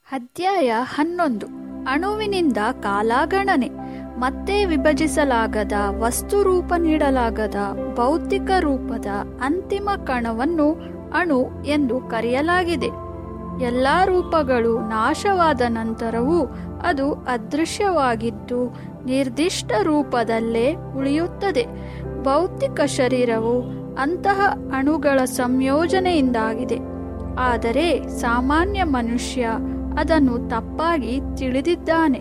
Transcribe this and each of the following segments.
ಅಧ್ಯಾಯ ಹನ್ನೊಂದು ಅಣುವಿನಿಂದ ಕಾಲಗಣನೆ ಮತ್ತೆ ವಿಭಜಿಸಲಾಗದ ವಸ್ತು ರೂಪ ನೀಡಲಾಗದ ಭೌತಿಕ ರೂಪದ ಅಂತಿಮ ಕಣವನ್ನು ಅಣು ಎಂದು ಕರೆಯಲಾಗಿದೆ ಎಲ್ಲ ರೂಪಗಳು ನಾಶವಾದ ನಂತರವೂ ಅದು ಅದೃಶ್ಯವಾಗಿದ್ದು ನಿರ್ದಿಷ್ಟ ರೂಪದಲ್ಲೇ ಉಳಿಯುತ್ತದೆ ಭೌತಿಕ ಶರೀರವು ಅಂತಹ ಅಣುಗಳ ಸಂಯೋಜನೆಯಿಂದಾಗಿದೆ ಆದರೆ ಸಾಮಾನ್ಯ ಮನುಷ್ಯ ಅದನ್ನು ತಪ್ಪಾಗಿ ತಿಳಿದಿದ್ದಾನೆ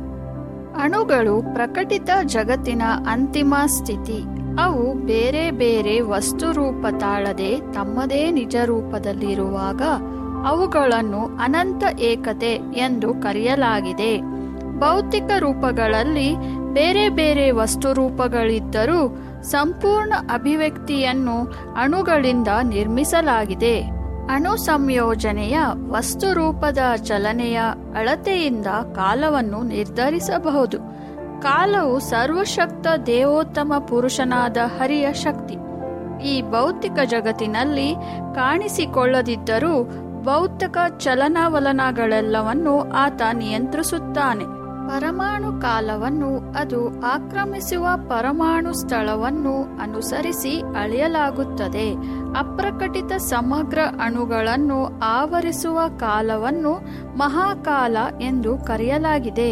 ಅಣುಗಳು ಪ್ರಕಟಿತ ಜಗತ್ತಿನ ಅಂತಿಮ ಸ್ಥಿತಿ ಅವು ಬೇರೆ ಬೇರೆ ವಸ್ತು ರೂಪ ತಾಳದೆ ತಮ್ಮದೇ ನಿಜ ರೂಪದಲ್ಲಿರುವಾಗ ಅವುಗಳನ್ನು ಅನಂತ ಏಕತೆ ಎಂದು ಕರೆಯಲಾಗಿದೆ ಭೌತಿಕ ರೂಪಗಳಲ್ಲಿ ಬೇರೆ ಬೇರೆ ವಸ್ತು ರೂಪಗಳಿದ್ದರೂ ಸಂಪೂರ್ಣ ಅಭಿವ್ಯಕ್ತಿಯನ್ನು ಅಣುಗಳಿಂದ ನಿರ್ಮಿಸಲಾಗಿದೆ ಅಣು ಸಂಯೋಜನೆಯ ವಸ್ತು ರೂಪದ ಚಲನೆಯ ಅಳತೆಯಿಂದ ಕಾಲವನ್ನು ನಿರ್ಧರಿಸಬಹುದು ಕಾಲವು ಸರ್ವಶಕ್ತ ದೇವೋತ್ತಮ ಪುರುಷನಾದ ಹರಿಯ ಶಕ್ತಿ ಈ ಭೌತಿಕ ಜಗತ್ತಿನಲ್ಲಿ ಕಾಣಿಸಿಕೊಳ್ಳದಿದ್ದರೂ ಭೌತಿಕ ಚಲನವಲನಗಳೆಲ್ಲವನ್ನು ಆತ ನಿಯಂತ್ರಿಸುತ್ತಾನೆ ಪರಮಾಣು ಕಾಲವನ್ನು ಅದು ಆಕ್ರಮಿಸುವ ಪರಮಾಣು ಸ್ಥಳವನ್ನು ಅನುಸರಿಸಿ ಅಳೆಯಲಾಗುತ್ತದೆ ಅಪ್ರಕಟಿತ ಸಮಗ್ರ ಅಣುಗಳನ್ನು ಆವರಿಸುವ ಕಾಲವನ್ನು ಮಹಾಕಾಲ ಎಂದು ಕರೆಯಲಾಗಿದೆ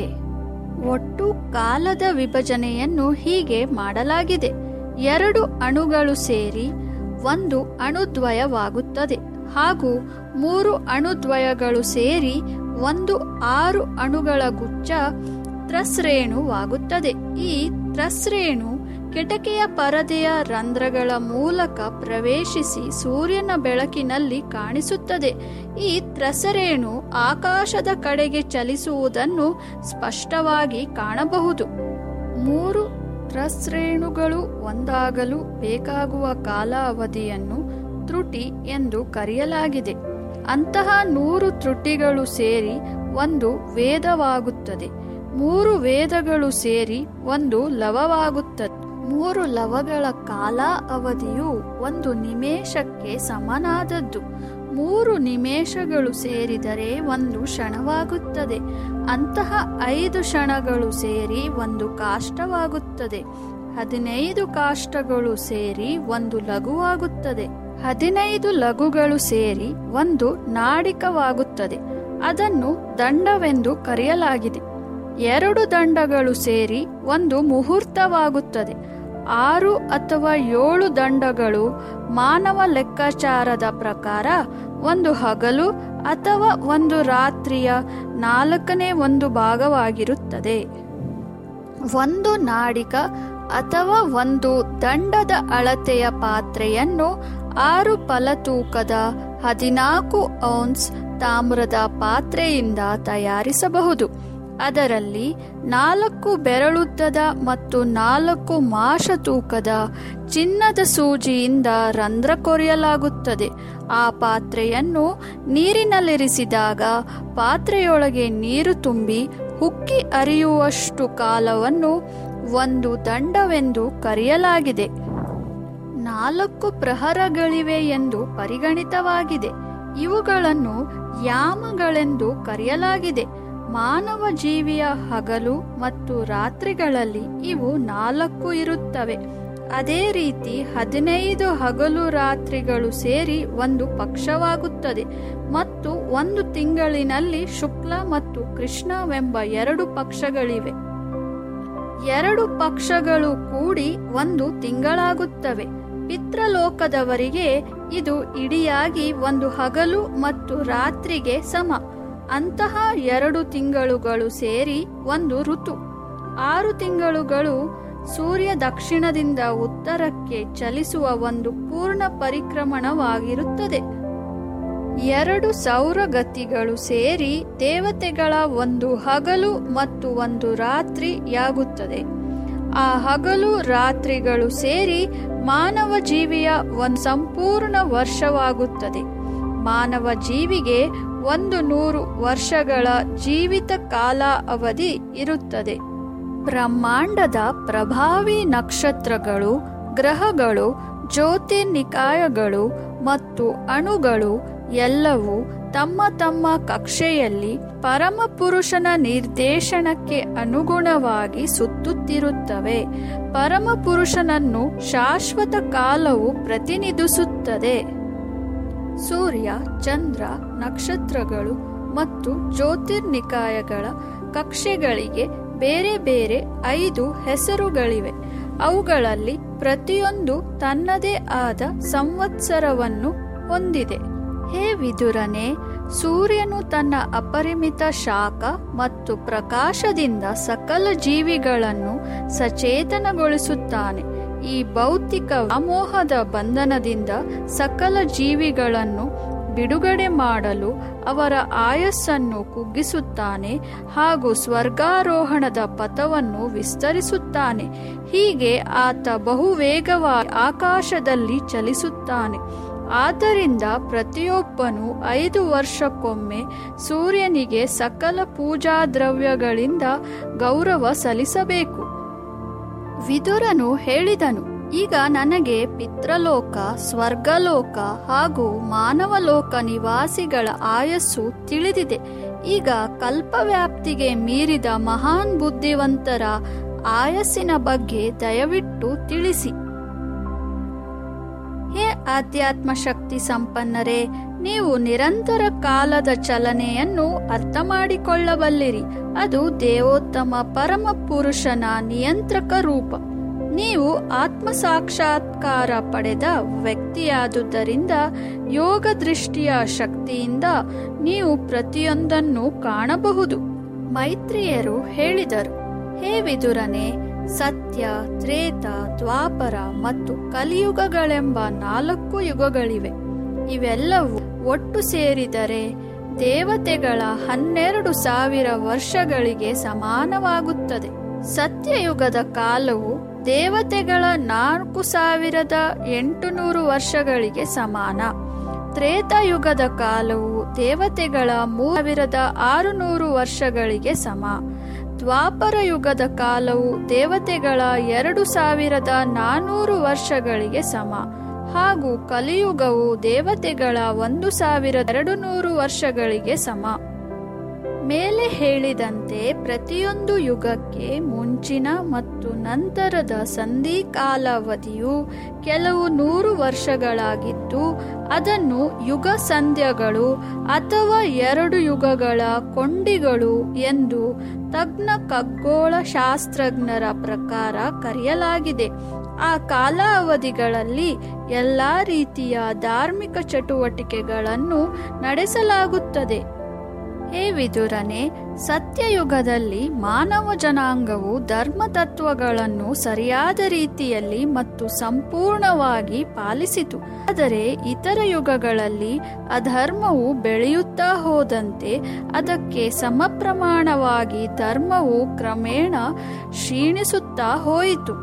ಒಟ್ಟು ಕಾಲದ ವಿಭಜನೆಯನ್ನು ಹೀಗೆ ಮಾಡಲಾಗಿದೆ ಎರಡು ಅಣುಗಳು ಸೇರಿ ಒಂದು ಅಣುದ್ವಯವಾಗುತ್ತದೆ ಹಾಗೂ ಮೂರು ಅಣುದ್ವಯಗಳು ಸೇರಿ ಒಂದು ಆರು ಅಣುಗಳ ಗುಚ್ಛ ತ್ರಸ್ರೇಣುವಾಗುತ್ತದೆ ಈ ತ್ರಸ್ರೇಣು ಕಿಟಕಿಯ ಪರದೆಯ ರಂಧ್ರಗಳ ಮೂಲಕ ಪ್ರವೇಶಿಸಿ ಸೂರ್ಯನ ಬೆಳಕಿನಲ್ಲಿ ಕಾಣಿಸುತ್ತದೆ ಈ ತ್ರಸರೇಣು ಆಕಾಶದ ಕಡೆಗೆ ಚಲಿಸುವುದನ್ನು ಸ್ಪಷ್ಟವಾಗಿ ಕಾಣಬಹುದು ಮೂರು ತ್ರಸ್ರೇಣುಗಳು ಒಂದಾಗಲು ಬೇಕಾಗುವ ಕಾಲಾವಧಿಯನ್ನು ತ್ರುಟಿ ಎಂದು ಕರೆಯಲಾಗಿದೆ ಅಂತಹ ನೂರು ತ್ರುಟಿಗಳು ಸೇರಿ ಒಂದು ವೇದವಾಗುತ್ತದೆ ಮೂರು ವೇದಗಳು ಸೇರಿ ಒಂದು ಲವವಾಗುತ್ತದೆ ಮೂರು ಲವಗಳ ಕಾಲ ಅವಧಿಯು ಒಂದು ನಿಮೇಷಕ್ಕೆ ಸಮನಾದದ್ದು ಮೂರು ನಿಮೇಷಗಳು ಸೇರಿದರೆ ಒಂದು ಕ್ಷಣವಾಗುತ್ತದೆ ಅಂತಹ ಐದು ಕ್ಷಣಗಳು ಸೇರಿ ಒಂದು ಕಾಷ್ಟವಾಗುತ್ತದೆ ಹದಿನೈದು ಕಾಷ್ಟಗಳು ಸೇರಿ ಒಂದು ಲಘುವಾಗುತ್ತದೆ ಹದಿನೈದು ಲಘುಗಳು ಸೇರಿ ಒಂದು ನಾಡಿಕವಾಗುತ್ತದೆ ಅದನ್ನು ದಂಡವೆಂದು ಕರೆಯಲಾಗಿದೆ ಎರಡು ದಂಡಗಳು ಸೇರಿ ಒಂದು ಮುಹೂರ್ತವಾಗುತ್ತದೆ ಆರು ಅಥವಾ ಏಳು ದಂಡಗಳು ಮಾನವ ಲೆಕ್ಕಾಚಾರದ ಪ್ರಕಾರ ಒಂದು ಹಗಲು ಅಥವಾ ಒಂದು ರಾತ್ರಿಯ ನಾಲ್ಕನೇ ಒಂದು ಭಾಗವಾಗಿರುತ್ತದೆ ಒಂದು ನಾಡಿಕ ಅಥವಾ ಒಂದು ದಂಡದ ಅಳತೆಯ ಪಾತ್ರೆಯನ್ನು ಆರು ಫಲತೂಕದ ಹದಿನಾಲ್ಕು ಔನ್ಸ್ ತಾಮ್ರದ ಪಾತ್ರೆಯಿಂದ ತಯಾರಿಸಬಹುದು ಅದರಲ್ಲಿ ನಾಲ್ಕು ಬೆರಳುದ್ದದ ಮತ್ತು ನಾಲ್ಕು ಮಾಷ ತೂಕದ ಚಿನ್ನದ ಸೂಜಿಯಿಂದ ರಂಧ್ರ ಕೊರೆಯಲಾಗುತ್ತದೆ ಆ ಪಾತ್ರೆಯನ್ನು ನೀರಿನಲ್ಲಿರಿಸಿದಾಗ ಪಾತ್ರೆಯೊಳಗೆ ನೀರು ತುಂಬಿ ಹುಕ್ಕಿ ಅರಿಯುವಷ್ಟು ಕಾಲವನ್ನು ಒಂದು ದಂಡವೆಂದು ಕರೆಯಲಾಗಿದೆ ನಾಲ್ಕು ಪ್ರಹರಗಳಿವೆ ಎಂದು ಪರಿಗಣಿತವಾಗಿದೆ ಇವುಗಳನ್ನು ಯಾಮಗಳೆಂದು ಕರೆಯಲಾಗಿದೆ ಮಾನವ ಜೀವಿಯ ಹಗಲು ಮತ್ತು ರಾತ್ರಿಗಳಲ್ಲಿ ಇವು ನಾಲ್ಕು ಇರುತ್ತವೆ ಅದೇ ರೀತಿ ಹದಿನೈದು ಹಗಲು ರಾತ್ರಿಗಳು ಸೇರಿ ಒಂದು ಪಕ್ಷವಾಗುತ್ತದೆ ಮತ್ತು ಒಂದು ತಿಂಗಳಿನಲ್ಲಿ ಶುಕ್ಲ ಮತ್ತು ಕೃಷ್ಣವೆಂಬ ಎರಡು ಪಕ್ಷಗಳಿವೆ ಎರಡು ಪಕ್ಷಗಳು ಕೂಡಿ ಒಂದು ತಿಂಗಳಾಗುತ್ತವೆ ಪಿತ್ರಲೋಕದವರಿಗೆ ಇದು ಇಡಿಯಾಗಿ ಒಂದು ಹಗಲು ಮತ್ತು ರಾತ್ರಿಗೆ ಸಮ ಅಂತಹ ಎರಡು ತಿಂಗಳುಗಳು ಸೇರಿ ಒಂದು ಋತು ಆರು ತಿಂಗಳುಗಳು ಸೂರ್ಯ ದಕ್ಷಿಣದಿಂದ ಉತ್ತರಕ್ಕೆ ಚಲಿಸುವ ಒಂದು ಪೂರ್ಣ ಪರಿಕ್ರಮಣವಾಗಿರುತ್ತದೆ ಎರಡು ಸೌರಗತಿಗಳು ಸೇರಿ ದೇವತೆಗಳ ಒಂದು ಹಗಲು ಮತ್ತು ಒಂದು ರಾತ್ರಿಯಾಗುತ್ತದೆ ಆ ಹಗಲು ರಾತ್ರಿಗಳು ಸೇರಿ ಮಾನವ ಜೀವಿಯ ಒಂದು ಸಂಪೂರ್ಣ ವರ್ಷವಾಗುತ್ತದೆ ಮಾನವ ಜೀವಿಗೆ ಒಂದು ನೂರು ವರ್ಷಗಳ ಜೀವಿತ ಕಾಲ ಅವಧಿ ಇರುತ್ತದೆ ಬ್ರಹ್ಮಾಂಡದ ಪ್ರಭಾವಿ ನಕ್ಷತ್ರಗಳು ಗ್ರಹಗಳು ಜ್ಯೋತಿರ್ನಿಕಾಯಗಳು ಮತ್ತು ಅಣುಗಳು ಎಲ್ಲವೂ ತಮ್ಮ ತಮ್ಮ ಕಕ್ಷೆಯಲ್ಲಿ ಪರಮಪುರುಷನ ನಿರ್ದೇಶನಕ್ಕೆ ಅನುಗುಣವಾಗಿ ಸುತ್ತುತ್ತಿರುತ್ತವೆ ಪರಮಪುರುಷನನ್ನು ಶಾಶ್ವತ ಕಾಲವು ಪ್ರತಿನಿಧಿಸುತ್ತದೆ ಸೂರ್ಯ ಚಂದ್ರ ನಕ್ಷತ್ರಗಳು ಮತ್ತು ಜ್ಯೋತಿರ್ನಿಕಾಯಗಳ ಕಕ್ಷೆಗಳಿಗೆ ಬೇರೆ ಬೇರೆ ಐದು ಹೆಸರುಗಳಿವೆ ಅವುಗಳಲ್ಲಿ ಪ್ರತಿಯೊಂದು ತನ್ನದೇ ಆದ ಸಂವತ್ಸರವನ್ನು ಹೊಂದಿದೆ ಹೇ ವಿದುರನೆ ಸೂರ್ಯನು ತನ್ನ ಅಪರಿಮಿತ ಶಾಖ ಮತ್ತು ಪ್ರಕಾಶದಿಂದ ಸಕಲ ಜೀವಿಗಳನ್ನು ಸಚೇತನಗೊಳಿಸುತ್ತಾನೆ ಈ ಭೌತಿಕ ವ್ಯಾಮೋಹದ ಬಂಧನದಿಂದ ಸಕಲ ಜೀವಿಗಳನ್ನು ಬಿಡುಗಡೆ ಮಾಡಲು ಅವರ ಆಯಸ್ಸನ್ನು ಕುಗ್ಗಿಸುತ್ತಾನೆ ಹಾಗೂ ಸ್ವರ್ಗಾರೋಹಣದ ಪಥವನ್ನು ವಿಸ್ತರಿಸುತ್ತಾನೆ ಹೀಗೆ ಆತ ಬಹುವೇಗವಾಗಿ ಆಕಾಶದಲ್ಲಿ ಚಲಿಸುತ್ತಾನೆ ಆದ್ದರಿಂದ ಪ್ರತಿಯೊಬ್ಬನು ಐದು ವರ್ಷಕ್ಕೊಮ್ಮೆ ಸೂರ್ಯನಿಗೆ ಸಕಲ ಪೂಜಾ ದ್ರವ್ಯಗಳಿಂದ ಗೌರವ ಸಲ್ಲಿಸಬೇಕು ವಿದುರನು ಹೇಳಿದನು ಈಗ ನನಗೆ ಪಿತ್ರಲೋಕ ಸ್ವರ್ಗಲೋಕ ಹಾಗೂ ಮಾನವಲೋಕ ನಿವಾಸಿಗಳ ಆಯಸ್ಸು ತಿಳಿದಿದೆ ಈಗ ಕಲ್ಪವ್ಯಾಪ್ತಿಗೆ ಮೀರಿದ ಮಹಾನ್ ಬುದ್ಧಿವಂತರ ಆಯಸ್ಸಿನ ಬಗ್ಗೆ ದಯವಿಟ್ಟು ತಿಳಿಸಿ ಹೇ ಆಧ್ಯಾತ್ಮ ಶಕ್ತಿ ಸಂಪನ್ನರೇ ನೀವು ನಿರಂತರ ಕಾಲದ ಚಲನೆಯನ್ನು ಅರ್ಥ ಮಾಡಿಕೊಳ್ಳಬಲ್ಲಿರಿ ಅದು ದೇವೋತ್ತಮ ಪರಮ ಪುರುಷನ ನಿಯಂತ್ರಕ ರೂಪ ನೀವು ಆತ್ಮ ಸಾಕ್ಷಾತ್ಕಾರ ಪಡೆದ ವ್ಯಕ್ತಿಯಾದುದರಿಂದ ಯೋಗ ದೃಷ್ಟಿಯ ಶಕ್ತಿಯಿಂದ ನೀವು ಪ್ರತಿಯೊಂದನ್ನು ಕಾಣಬಹುದು ಮೈತ್ರಿಯರು ಹೇಳಿದರು ಹೇ ವಿದುರನೆ ಸತ್ಯ ತ್ರೇತ ದ್ವಾಪರ ಮತ್ತು ಕಲಿಯುಗಗಳೆಂಬ ನಾಲ್ಕು ಯುಗಗಳಿವೆ ಇವೆಲ್ಲವೂ ಒಟ್ಟು ಸೇರಿದರೆ ದೇವತೆಗಳ ಹನ್ನೆರಡು ಸಾವಿರ ವರ್ಷಗಳಿಗೆ ಸಮಾನವಾಗುತ್ತದೆ ಸತ್ಯಯುಗದ ಕಾಲವು ದೇವತೆಗಳ ನಾಲ್ಕು ಸಾವಿರದ ಎಂಟುನೂರು ವರ್ಷಗಳಿಗೆ ಸಮಾನ ತ್ರೇತಾಯುಗದ ಕಾಲವು ದೇವತೆಗಳ ಮೂರು ಸಾವಿರದ ಆರುನೂರು ವರ್ಷಗಳಿಗೆ ಸಮ ದ್ವಾಪರ ಯುಗದ ಕಾಲವು ದೇವತೆಗಳ ಎರಡು ಸಾವಿರದ ನಾನೂರು ವರ್ಷಗಳಿಗೆ ಸಮ ಹಾಗೂ ಕಲಿಯುಗವು ದೇವತೆಗಳ ಒಂದು ಸಾವಿರದ ಎರಡು ನೂರು ವರ್ಷಗಳಿಗೆ ಸಮ ಮೇಲೆ ಹೇಳಿದಂತೆ ಪ್ರತಿಯೊಂದು ಯುಗಕ್ಕೆ ಮುಂಚಿನ ಮತ್ತು ನಂತರದ ಸಂಧಿ ಕಾಲಾವಧಿಯು ಕೆಲವು ನೂರು ವರ್ಷಗಳಾಗಿದ್ದು ಅದನ್ನು ಯುಗ ಸಂಧ್ಯಗಳು ಅಥವಾ ಎರಡು ಯುಗಗಳ ಕೊಂಡಿಗಳು ಎಂದು ತಜ್ಞ ಖಗೋಳ ಶಾಸ್ತ್ರಜ್ಞರ ಪ್ರಕಾರ ಕರೆಯಲಾಗಿದೆ ಆ ಕಾಲಾವಧಿಗಳಲ್ಲಿ ಎಲ್ಲಾ ರೀತಿಯ ಧಾರ್ಮಿಕ ಚಟುವಟಿಕೆಗಳನ್ನು ನಡೆಸಲಾಗುತ್ತದೆ ಹೇ ವಿದುರನೆ ಸತ್ಯಯುಗದಲ್ಲಿ ಮಾನವ ಜನಾಂಗವು ಧರ್ಮ ತತ್ವಗಳನ್ನು ಸರಿಯಾದ ರೀತಿಯಲ್ಲಿ ಮತ್ತು ಸಂಪೂರ್ಣವಾಗಿ ಪಾಲಿಸಿತು ಆದರೆ ಇತರ ಯುಗಗಳಲ್ಲಿ ಅಧರ್ಮವು ಬೆಳೆಯುತ್ತಾ ಹೋದಂತೆ ಅದಕ್ಕೆ ಸಮಪ್ರಮಾಣವಾಗಿ ಧರ್ಮವು ಕ್ರಮೇಣ ಕ್ಷೀಣಿಸುತ್ತಾ ಹೋಯಿತು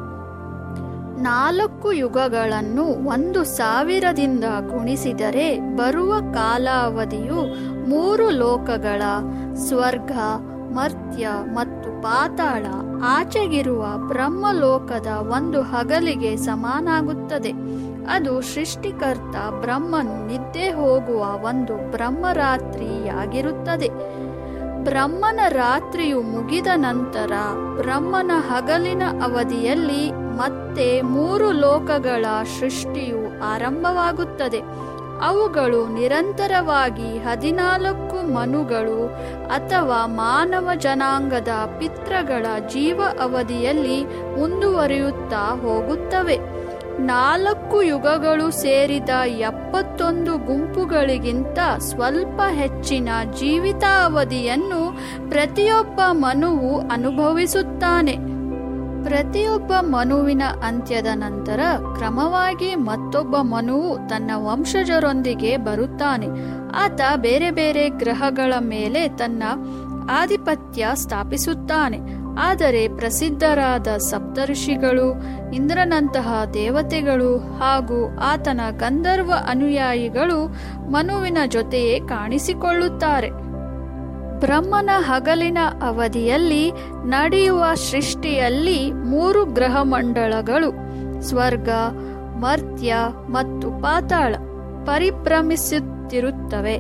ನಾಲ್ಕು ಯುಗಗಳನ್ನು ಒಂದು ಸಾವಿರದಿಂದ ಗುಣಿಸಿದರೆ ಬರುವ ಕಾಲಾವಧಿಯು ಮೂರು ಲೋಕಗಳ ಸ್ವರ್ಗ ಮರ್ತ್ಯ ಮತ್ತು ಪಾತಾಳ ಆಚೆಗಿರುವ ಬ್ರಹ್ಮಲೋಕದ ಒಂದು ಹಗಲಿಗೆ ಸಮಾನಾಗುತ್ತದೆ ಅದು ಸೃಷ್ಟಿಕರ್ತ ಬ್ರಹ್ಮನು ನಿದ್ದೆ ಹೋಗುವ ಒಂದು ಬ್ರಹ್ಮರಾತ್ರಿಯಾಗಿರುತ್ತದೆ ಬ್ರಹ್ಮನ ರಾತ್ರಿಯು ಮುಗಿದ ನಂತರ ಬ್ರಹ್ಮನ ಹಗಲಿನ ಅವಧಿಯಲ್ಲಿ ಮತ್ತೆ ಮೂರು ಲೋಕಗಳ ಸೃಷ್ಟಿಯು ಆರಂಭವಾಗುತ್ತದೆ ಅವುಗಳು ನಿರಂತರವಾಗಿ ಹದಿನಾಲ್ಕು ಮನುಗಳು ಅಥವಾ ಮಾನವ ಜನಾಂಗದ ಪಿತ್ರಗಳ ಜೀವ ಅವಧಿಯಲ್ಲಿ ಮುಂದುವರಿಯುತ್ತಾ ಹೋಗುತ್ತವೆ ನಾಲ್ಕು ಯುಗಗಳು ಸೇರಿದ ಎಪ್ಪತ್ತೊಂದು ಗುಂಪುಗಳಿಗಿಂತ ಸ್ವಲ್ಪ ಹೆಚ್ಚಿನ ಜೀವಿತಾವಧಿಯನ್ನು ಪ್ರತಿಯೊಬ್ಬ ಮನುವು ಅನುಭವಿಸುತ್ತಾನೆ ಪ್ರತಿಯೊಬ್ಬ ಮನುವಿನ ಅಂತ್ಯದ ನಂತರ ಕ್ರಮವಾಗಿ ಮತ್ತೊಬ್ಬ ಮನುವು ತನ್ನ ವಂಶಜರೊಂದಿಗೆ ಬರುತ್ತಾನೆ ಆತ ಬೇರೆ ಬೇರೆ ಗ್ರಹಗಳ ಮೇಲೆ ತನ್ನ ಆಧಿಪತ್ಯ ಸ್ಥಾಪಿಸುತ್ತಾನೆ ಆದರೆ ಪ್ರಸಿದ್ಧರಾದ ಸಪ್ತಋಷಿಗಳು ಇಂದ್ರನಂತಹ ದೇವತೆಗಳು ಹಾಗೂ ಆತನ ಗಂಧರ್ವ ಅನುಯಾಯಿಗಳು ಮನುವಿನ ಜೊತೆಯೇ ಕಾಣಿಸಿಕೊಳ್ಳುತ್ತಾರೆ ಬ್ರಹ್ಮನ ಹಗಲಿನ ಅವಧಿಯಲ್ಲಿ ನಡೆಯುವ ಸೃಷ್ಟಿಯಲ್ಲಿ ಮೂರು ಗ್ರಹಮಂಡಲಗಳು ಸ್ವರ್ಗ ಮರ್ತ್ಯ ಮತ್ತು ಪಾತಾಳ ಪರಿಭ್ರಮಿಸುತ್ತಿರುತ್ತವೆ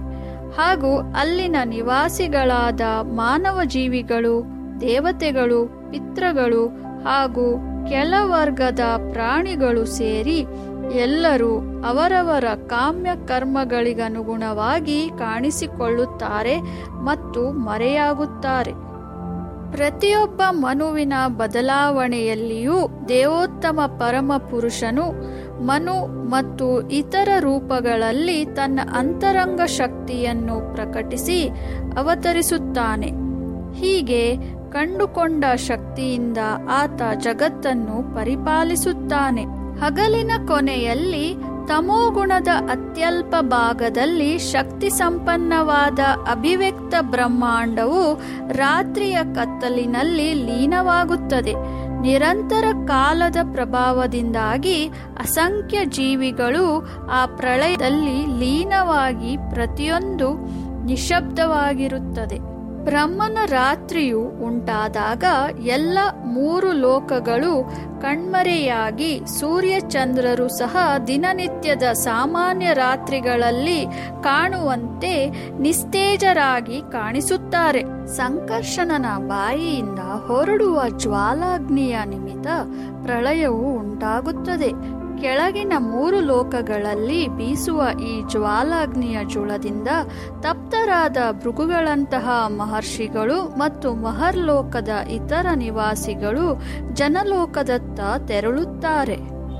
ಹಾಗೂ ಅಲ್ಲಿನ ನಿವಾಸಿಗಳಾದ ಮಾನವ ಜೀವಿಗಳು ದೇವತೆಗಳು ಪಿತ್ರಗಳು ಹಾಗೂ ಕೆಳವರ್ಗದ ಪ್ರಾಣಿಗಳು ಸೇರಿ ಎಲ್ಲರೂ ಅವರವರ ಕಾಮ್ಯ ಕರ್ಮಗಳಿಗನುಗುಣವಾಗಿ ಕಾಣಿಸಿಕೊಳ್ಳುತ್ತಾರೆ ಮತ್ತು ಮರೆಯಾಗುತ್ತಾರೆ ಪ್ರತಿಯೊಬ್ಬ ಮನುವಿನ ಬದಲಾವಣೆಯಲ್ಲಿಯೂ ದೇವೋತ್ತಮ ಪರಮ ಪುರುಷನು ಮನು ಮತ್ತು ಇತರ ರೂಪಗಳಲ್ಲಿ ತನ್ನ ಅಂತರಂಗ ಶಕ್ತಿಯನ್ನು ಪ್ರಕಟಿಸಿ ಅವತರಿಸುತ್ತಾನೆ ಹೀಗೆ ಕಂಡುಕೊಂಡ ಶಕ್ತಿಯಿಂದ ಆತ ಜಗತ್ತನ್ನು ಪರಿಪಾಲಿಸುತ್ತಾನೆ ಹಗಲಿನ ಕೊನೆಯಲ್ಲಿ ತಮೋಗುಣದ ಅತ್ಯಲ್ಪ ಭಾಗದಲ್ಲಿ ಶಕ್ತಿ ಸಂಪನ್ನವಾದ ಅಭಿವ್ಯಕ್ತ ಬ್ರಹ್ಮಾಂಡವು ರಾತ್ರಿಯ ಕತ್ತಲಿನಲ್ಲಿ ಲೀನವಾಗುತ್ತದೆ ನಿರಂತರ ಕಾಲದ ಪ್ರಭಾವದಿಂದಾಗಿ ಅಸಂಖ್ಯ ಜೀವಿಗಳು ಆ ಪ್ರಳಯದಲ್ಲಿ ಲೀನವಾಗಿ ಪ್ರತಿಯೊಂದು ನಿಶಬ್ದವಾಗಿರುತ್ತದೆ ಬ್ರಹ್ಮನ ರಾತ್ರಿಯು ಉಂಟಾದಾಗ ಎಲ್ಲ ಮೂರು ಲೋಕಗಳು ಕಣ್ಮರೆಯಾಗಿ ಸೂರ್ಯ ಚಂದ್ರರು ಸಹ ದಿನನಿತ್ಯದ ಸಾಮಾನ್ಯ ರಾತ್ರಿಗಳಲ್ಲಿ ಕಾಣುವಂತೆ ನಿಸ್ತೇಜರಾಗಿ ಕಾಣಿಸುತ್ತಾರೆ ಸಂಕರ್ಷಣನ ಬಾಯಿಯಿಂದ ಹೊರಡುವ ಜ್ವಾಲಾಗ್ನಿಯ ನಿಮಿತ್ತ ಪ್ರಳಯವು ಉಂಟಾಗುತ್ತದೆ ಕೆಳಗಿನ ಮೂರು ಲೋಕಗಳಲ್ಲಿ ಬೀಸುವ ಈ ಜ್ವಾಲಾಗ್ನಿಯ ಜುಳದಿಂದ ತಪ್ತರಾದ ಭೃಗುಗಳಂತಹ ಮಹರ್ಷಿಗಳು ಮತ್ತು ಮಹರ್ಲೋಕದ ಇತರ ನಿವಾಸಿಗಳು ಜನಲೋಕದತ್ತ ತೆರಳುತ್ತಾರೆ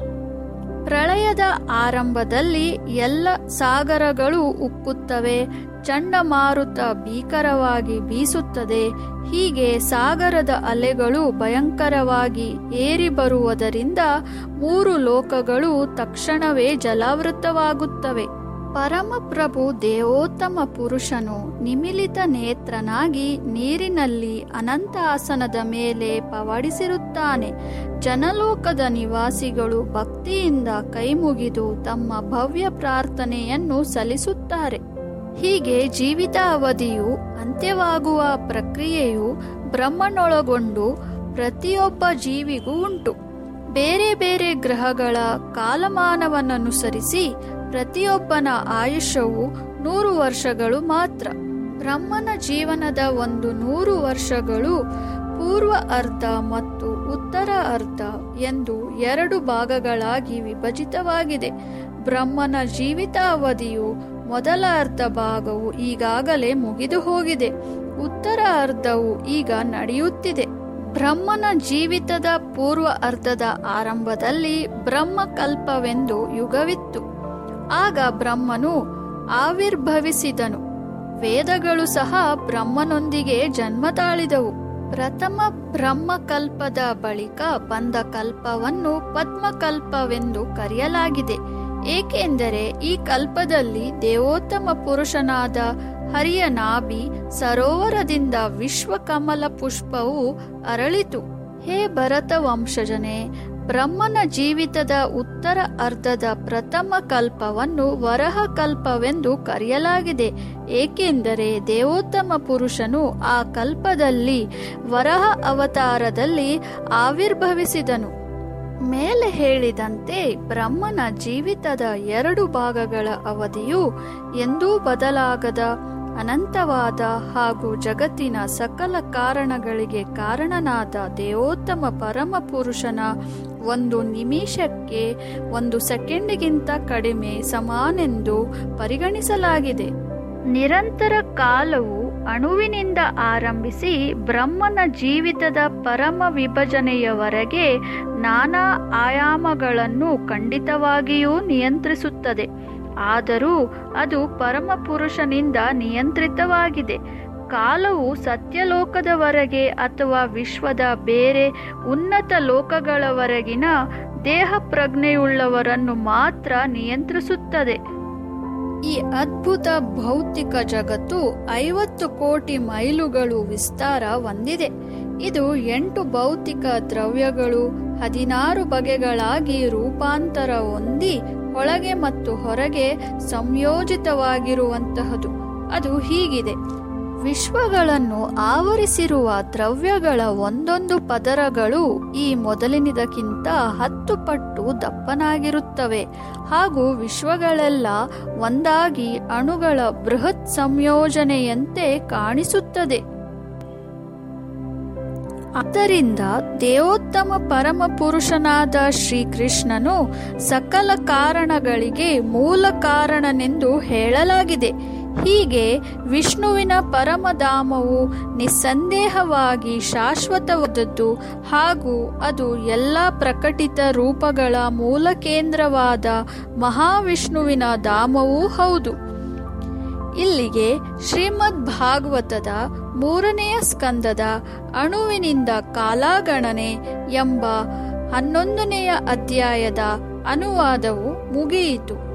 ಪ್ರಳಯದ ಆರಂಭದಲ್ಲಿ ಎಲ್ಲ ಸಾಗರಗಳು ಉಕ್ಕುತ್ತವೆ ಚಂಡಮಾರುತ ಭೀಕರವಾಗಿ ಬೀಸುತ್ತದೆ ಹೀಗೆ ಸಾಗರದ ಅಲೆಗಳು ಭಯಂಕರವಾಗಿ ಏರಿ ಬರುವುದರಿಂದ ಮೂರು ಲೋಕಗಳು ತಕ್ಷಣವೇ ಜಲಾವೃತವಾಗುತ್ತವೆ ಪರಮಪ್ರಭು ದೇವೋತ್ತಮ ಪುರುಷನು ನಿಮಿಲಿತ ನೇತ್ರನಾಗಿ ನೀರಿನಲ್ಲಿ ಅನಂತ ಆಸನದ ಮೇಲೆ ಪವಡಿಸಿರುತ್ತಾನೆ ಜನಲೋಕದ ನಿವಾಸಿಗಳು ಭಕ್ತಿಯಿಂದ ಕೈಮುಗಿದು ತಮ್ಮ ಭವ್ಯ ಪ್ರಾರ್ಥನೆಯನ್ನು ಸಲ್ಲಿಸುತ್ತಾರೆ ಹೀಗೆ ಜೀವಿತ ಅವಧಿಯು ಅಂತ್ಯವಾಗುವ ಪ್ರಕ್ರಿಯೆಯು ಬ್ರಹ್ಮನೊಳಗೊಂಡು ಪ್ರತಿಯೊಬ್ಬ ಜೀವಿಗೂ ಉಂಟು ಬೇರೆ ಬೇರೆ ಗ್ರಹಗಳ ಕಾಲಮಾನವನ್ನನುಸರಿಸಿ ಪ್ರತಿಯೊಬ್ಬನ ಆಯುಷ್ಯವು ನೂರು ವರ್ಷಗಳು ಮಾತ್ರ ಬ್ರಹ್ಮನ ಜೀವನದ ಒಂದು ನೂರು ವರ್ಷಗಳು ಪೂರ್ವ ಅರ್ಧ ಮತ್ತು ಉತ್ತರ ಅರ್ಧ ಎಂದು ಎರಡು ಭಾಗಗಳಾಗಿ ವಿಭಜಿತವಾಗಿದೆ ಬ್ರಹ್ಮನ ಜೀವಿತ ಅವಧಿಯು ಮೊದಲ ಅರ್ಧ ಭಾಗವು ಈಗಾಗಲೇ ಮುಗಿದು ಹೋಗಿದೆ ಉತ್ತರ ಅರ್ಧವು ಈಗ ನಡೆಯುತ್ತಿದೆ ಬ್ರಹ್ಮನ ಜೀವಿತದ ಪೂರ್ವ ಅರ್ಧದ ಆರಂಭದಲ್ಲಿ ಬ್ರಹ್ಮಕಲ್ಪವೆಂದು ಯುಗವಿತ್ತು ಆಗ ಬ್ರಹ್ಮನು ಆವಿರ್ಭವಿಸಿದನು ವೇದಗಳು ಸಹ ಬ್ರಹ್ಮನೊಂದಿಗೆ ಜನ್ಮ ತಾಳಿದವು ಪ್ರಥಮ ಬ್ರಹ್ಮಕಲ್ಪದ ಬಳಿಕ ಬಂದ ಕಲ್ಪವನ್ನು ಪದ್ಮಕಲ್ಪವೆಂದು ಕರೆಯಲಾಗಿದೆ ಏಕೆಂದರೆ ಈ ಕಲ್ಪದಲ್ಲಿ ದೇವೋತ್ತಮ ಪುರುಷನಾದ ಹರಿಯ ನಾಭಿ ಸರೋವರದಿಂದ ವಿಶ್ವಕಮಲ ಪುಷ್ಪವು ಅರಳಿತು ಹೇ ಭರತ ವಂಶಜನೆ ಬ್ರಹ್ಮನ ಜೀವಿತದ ಉತ್ತರ ಅರ್ಧದ ಪ್ರಥಮ ಕಲ್ಪವನ್ನು ವರಹ ಕಲ್ಪವೆಂದು ಕರೆಯಲಾಗಿದೆ ಏಕೆಂದರೆ ದೇವೋತ್ತಮ ಪುರುಷನು ಆ ಕಲ್ಪದಲ್ಲಿ ವರಹ ಅವತಾರದಲ್ಲಿ ಆವಿರ್ಭವಿಸಿದನು ಮೇಲೆ ಹೇಳಿದಂತೆ ಬ್ರಹ್ಮನ ಜೀವಿತದ ಎರಡು ಭಾಗಗಳ ಅವಧಿಯು ಎಂದೂ ಬದಲಾಗದ ಅನಂತವಾದ ಹಾಗೂ ಜಗತ್ತಿನ ಸಕಲ ಕಾರಣಗಳಿಗೆ ಕಾರಣನಾದ ದೇವೋತ್ತಮ ಪರಮ ಪುರುಷನ ಒಂದು ನಿಮಿಷಕ್ಕೆ ಒಂದು ಸೆಕೆಂಡಿಗಿಂತ ಕಡಿಮೆ ಸಮಾನೆಂದು ಪರಿಗಣಿಸಲಾಗಿದೆ ನಿರಂತರ ಕಾಲವು ಅಣುವಿನಿಂದ ಆರಂಭಿಸಿ ಬ್ರಹ್ಮನ ಜೀವಿತದ ಪರಮ ವಿಭಜನೆಯವರೆಗೆ ನಾನಾ ಆಯಾಮಗಳನ್ನು ಖಂಡಿತವಾಗಿಯೂ ನಿಯಂತ್ರಿಸುತ್ತದೆ ಆದರೂ ಅದು ಪರಮ ಪುರುಷನಿಂದ ನಿಯಂತ್ರಿತವಾಗಿದೆ ಕಾಲವು ಸತ್ಯಲೋಕದವರೆಗೆ ಅಥವಾ ವಿಶ್ವದ ಬೇರೆ ಉನ್ನತ ಲೋಕಗಳವರೆಗಿನ ದೇಹ ಪ್ರಜ್ಞೆಯುಳ್ಳವರನ್ನು ಮಾತ್ರ ನಿಯಂತ್ರಿಸುತ್ತದೆ ಈ ಅದ್ಭುತ ಭೌತಿಕ ಜಗತ್ತು ಐವತ್ತು ಕೋಟಿ ಮೈಲುಗಳು ವಿಸ್ತಾರ ಹೊಂದಿದೆ ಇದು ಎಂಟು ಭೌತಿಕ ದ್ರವ್ಯಗಳು ಹದಿನಾರು ಬಗೆಗಳಾಗಿ ರೂಪಾಂತರ ಹೊಂದಿ ಒಳಗೆ ಮತ್ತು ಹೊರಗೆ ಸಂಯೋಜಿತವಾಗಿರುವಂತಹದು ಅದು ಹೀಗಿದೆ ವಿಶ್ವಗಳನ್ನು ಆವರಿಸಿರುವ ದ್ರವ್ಯಗಳ ಒಂದೊಂದು ಪದರಗಳು ಈ ಮೊದಲಿನದಕ್ಕಿಂತ ಹತ್ತು ಪಟ್ಟು ದಪ್ಪನಾಗಿರುತ್ತವೆ ಹಾಗೂ ವಿಶ್ವಗಳೆಲ್ಲ ಒಂದಾಗಿ ಅಣುಗಳ ಬೃಹತ್ ಸಂಯೋಜನೆಯಂತೆ ಕಾಣಿಸುತ್ತದೆ ಆದ್ದರಿಂದ ದೇವೋತ್ತಮ ಪರಮ ಪುರುಷನಾದ ಶ್ರೀಕೃಷ್ಣನು ಸಕಲ ಕಾರಣಗಳಿಗೆ ಮೂಲ ಕಾರಣನೆಂದು ಹೇಳಲಾಗಿದೆ ಹೀಗೆ ವಿಷ್ಣುವಿನ ಪರಮಧಾಮವು ನಿಸ್ಸಂದೇಹವಾಗಿ ಶಾಶ್ವತವಾದದ್ದು ಹಾಗೂ ಅದು ಎಲ್ಲ ಪ್ರಕಟಿತ ರೂಪಗಳ ಮೂಲ ಕೇಂದ್ರವಾದ ಮಹಾವಿಷ್ಣುವಿನ ಧಾಮವೂ ಹೌದು ಇಲ್ಲಿಗೆ ಶ್ರೀಮದ್ ಭಾಗವತದ ಮೂರನೆಯ ಸ್ಕಂದದ ಅಣುವಿನಿಂದ ಕಾಲಾಗಣನೆ ಎಂಬ ಹನ್ನೊಂದನೆಯ ಅಧ್ಯಾಯದ ಅನುವಾದವು ಮುಗಿಯಿತು